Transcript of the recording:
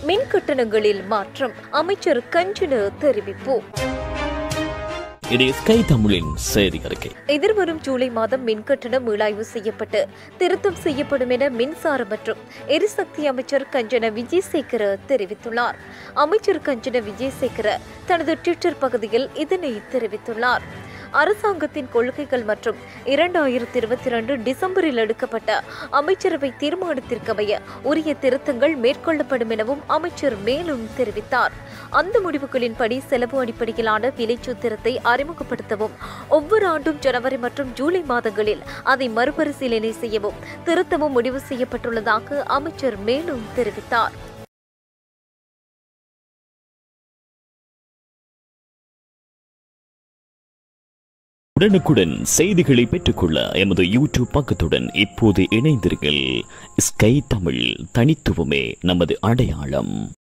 மின் கட்டணங்களில் மாற்றம் அமைச்சர் கஞ்சன தெரிவிப்பு இது ஸ்கை தமிழின் செய்தி அறிக்கை எதிர்வரும் ஜூலை மாதம் மின் கட்டணம் மீளாய்வு செய்யப்பட்டு திருத்தம் செய்யப்படும் என மின்சார மற்றும் எரிசக்தி அமைச்சர் கஞ்சன விஜயசேகர தெரிவித்துள்ளார் அமைச்சர் கஞ்சன விஜயசேகர தனது ட்விட்டர் பகுதியில் இதனை தெரிவித்துள்ளார் அரசாங்கத்தின் கொள்கைகள் மற்றும் இரண்டாயிரத்தி இருபத்தி இரண்டு டிசம்பரில் எடுக்கப்பட்ட அமைச்சரவை தீர்மானத்திற்கமைய உரிய திருத்தங்கள் மேற்கொள்ளப்படும் எனவும் அமைச்சர் மேலும் தெரிவித்தார் அந்த முடிவுகளின்படி செலவு அடிப்படையிலான விலை சூத்திரத்தை அறிமுகப்படுத்தவும் ஒவ்வொரு ஆண்டும் ஜனவரி மற்றும் ஜூலை மாதங்களில் அதை மறுபரிசீலனை செய்யவும் திருத்தமும் முடிவு செய்யப்பட்டுள்ளதாக அமைச்சர் மேலும் தெரிவித்தார் உடனுக்குடன் செய்திகளை பெற்றுக்கொள்ள எமது யூடியூப் பக்கத்துடன் இப்போது இணைந்தீர்கள் ஸ்கை தமிழ் தனித்துவமே நமது அடையாளம்